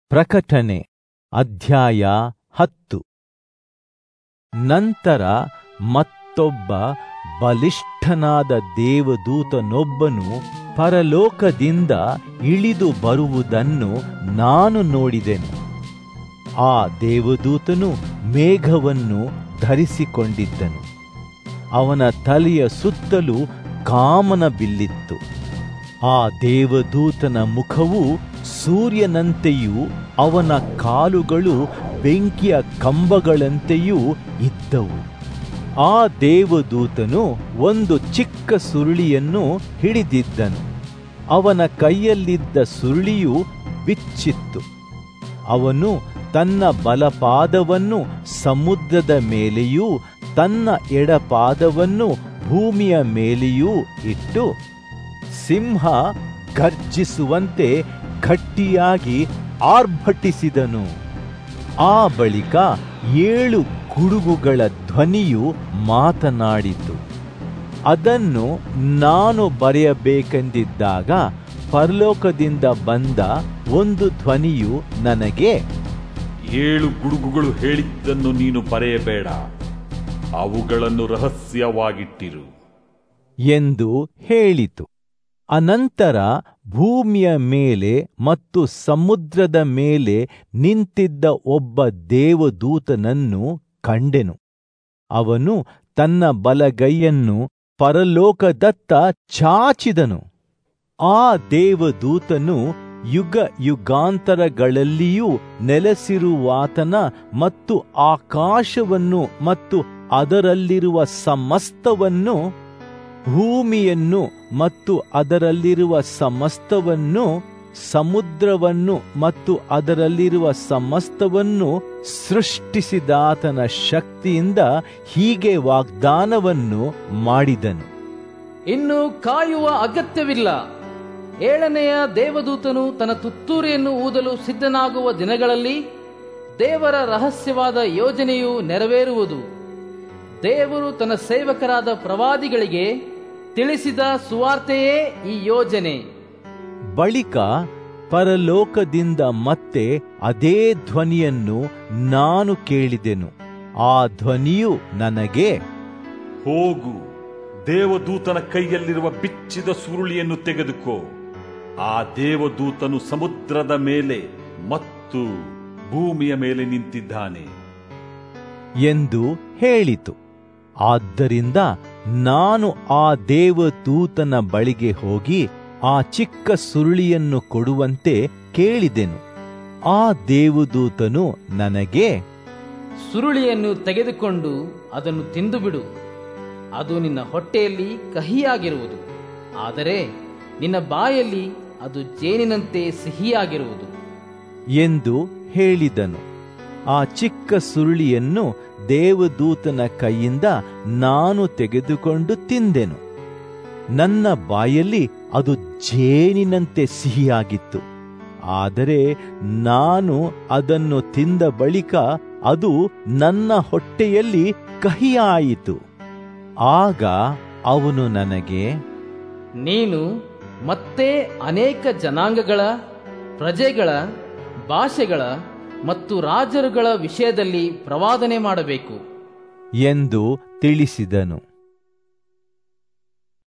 ಪ್ರಕಟಣೆ ಅಧ್ಯಾಯ ಹತ್ತು ನಂತರ ಮತ್ತೊಬ್ಬ ಬಲಿಷ್ಠನಾದ ದೇವದೂತನೊಬ್ಬನು ಪರಲೋಕದಿಂದ ಇಳಿದು ಬರುವುದನ್ನು ನಾನು ನೋಡಿದೆನು ಆ ದೇವದೂತನು ಮೇಘವನ್ನು ಧರಿಸಿಕೊಂಡಿದ್ದನು ಅವನ ತಲೆಯ ಸುತ್ತಲೂ ಕಾಮನ ಬಿಲ್ಲಿತ್ತು ಆ ದೇವದೂತನ ಮುಖವು ಸೂರ್ಯನಂತೆಯೂ ಅವನ ಕಾಲುಗಳು ಬೆಂಕಿಯ ಕಂಬಗಳಂತೆಯೂ ಇದ್ದವು ಆ ದೇವದೂತನು ಒಂದು ಚಿಕ್ಕ ಸುರುಳಿಯನ್ನು ಹಿಡಿದಿದ್ದನು ಅವನ ಕೈಯಲ್ಲಿದ್ದ ಸುರುಳಿಯು ಬಿಚ್ಚಿತ್ತು ಅವನು ತನ್ನ ಬಲಪಾದವನ್ನು ಸಮುದ್ರದ ಮೇಲೆಯೂ ತನ್ನ ಎಡಪಾದವನ್ನು ಭೂಮಿಯ ಮೇಲೆಯೂ ಇಟ್ಟು ಸಿಂಹ ಗರ್ಜಿಸುವಂತೆ ಗಟ್ಟಿಯಾಗಿ ಆರ್ಭಟಿಸಿದನು ಆ ಬಳಿಕ ಏಳು ಗುಡುಗುಗಳ ಧ್ವನಿಯು ಮಾತನಾಡಿತು ಅದನ್ನು ನಾನು ಬರೆಯಬೇಕೆಂದಿದ್ದಾಗ ಪರಲೋಕದಿಂದ ಬಂದ ಒಂದು ಧ್ವನಿಯು ನನಗೆ ಏಳು ಗುಡುಗುಗಳು ಹೇಳಿದ್ದನ್ನು ನೀನು ಬರೆಯಬೇಡ ಅವುಗಳನ್ನು ರಹಸ್ಯವಾಗಿಟ್ಟಿರು ಎಂದು ಹೇಳಿತು ಅನಂತರ ಭೂಮಿಯ ಮೇಲೆ ಮತ್ತು ಸಮುದ್ರದ ಮೇಲೆ ನಿಂತಿದ್ದ ಒಬ್ಬ ದೇವದೂತನನ್ನು ಕಂಡೆನು ಅವನು ತನ್ನ ಬಲಗೈಯನ್ನು ಪರಲೋಕದತ್ತ ಚಾಚಿದನು ಆ ದೇವದೂತನು ಯುಗ ಯುಗಾಂತರಗಳಲ್ಲಿಯೂ ನೆಲೆಸಿರುವಾತನ ಮತ್ತು ಆಕಾಶವನ್ನು ಮತ್ತು ಅದರಲ್ಲಿರುವ ಸಮಸ್ತವನ್ನು ಭೂಮಿಯನ್ನು ಮತ್ತು ಅದರಲ್ಲಿರುವ ಸಮಸ್ತವನ್ನು ಸಮುದ್ರವನ್ನು ಮತ್ತು ಅದರಲ್ಲಿರುವ ಸಮಸ್ತವನ್ನು ಸೃಷ್ಟಿಸಿದಾತನ ಶಕ್ತಿಯಿಂದ ಹೀಗೆ ವಾಗ್ದಾನವನ್ನು ಮಾಡಿದನು ಇನ್ನು ಕಾಯುವ ಅಗತ್ಯವಿಲ್ಲ ಏಳನೆಯ ದೇವದೂತನು ತನ್ನ ತುತ್ತೂರಿಯನ್ನು ಊದಲು ಸಿದ್ಧನಾಗುವ ದಿನಗಳಲ್ಲಿ ದೇವರ ರಹಸ್ಯವಾದ ಯೋಜನೆಯು ನೆರವೇರುವುದು ದೇವರು ತನ್ನ ಸೇವಕರಾದ ಪ್ರವಾದಿಗಳಿಗೆ ತಿಳಿಸಿದ ಸುವಾರ್ತೆಯೇ ಈ ಯೋಜನೆ ಬಳಿಕ ಪರಲೋಕದಿಂದ ಮತ್ತೆ ಅದೇ ಧ್ವನಿಯನ್ನು ನಾನು ಕೇಳಿದೆನು ಆ ಧ್ವನಿಯು ನನಗೆ ಹೋಗು ದೇವದೂತನ ಕೈಯಲ್ಲಿರುವ ಬಿಚ್ಚಿದ ಸುರುಳಿಯನ್ನು ತೆಗೆದುಕೋ ಆ ದೇವದೂತನು ಸಮುದ್ರದ ಮೇಲೆ ಮತ್ತು ಭೂಮಿಯ ಮೇಲೆ ನಿಂತಿದ್ದಾನೆ ಎಂದು ಹೇಳಿತು ಆದ್ದರಿಂದ ನಾನು ಆ ದೇವದೂತನ ಬಳಿಗೆ ಹೋಗಿ ಆ ಚಿಕ್ಕ ಸುರುಳಿಯನ್ನು ಕೊಡುವಂತೆ ಕೇಳಿದೆನು ಆ ದೇವದೂತನು ನನಗೆ ಸುರುಳಿಯನ್ನು ತೆಗೆದುಕೊಂಡು ಅದನ್ನು ತಿಂದು ಬಿಡು ಅದು ನಿನ್ನ ಹೊಟ್ಟೆಯಲ್ಲಿ ಕಹಿಯಾಗಿರುವುದು ಆದರೆ ನಿನ್ನ ಬಾಯಲ್ಲಿ ಅದು ಜೇನಿನಂತೆ ಸಿಹಿಯಾಗಿರುವುದು ಎಂದು ಹೇಳಿದನು ಆ ಚಿಕ್ಕ ಸುರುಳಿಯನ್ನು ದೇವದೂತನ ಕೈಯಿಂದ ನಾನು ತೆಗೆದುಕೊಂಡು ತಿಂದೆನು ನನ್ನ ಬಾಯಲ್ಲಿ ಅದು ಜೇನಿನಂತೆ ಸಿಹಿಯಾಗಿತ್ತು ಆದರೆ ನಾನು ಅದನ್ನು ತಿಂದ ಬಳಿಕ ಅದು ನನ್ನ ಹೊಟ್ಟೆಯಲ್ಲಿ ಕಹಿಯಾಯಿತು ಆಗ ಅವನು ನನಗೆ ನೀನು ಮತ್ತೆ ಅನೇಕ ಜನಾಂಗಗಳ ಪ್ರಜೆಗಳ ಭಾಷೆಗಳ ಮತ್ತು ರಾಜರುಗಳ ವಿಷಯದಲ್ಲಿ ಪ್ರವಾದನೆ ಮಾಡಬೇಕು ಎಂದು ತಿಳಿಸಿದನು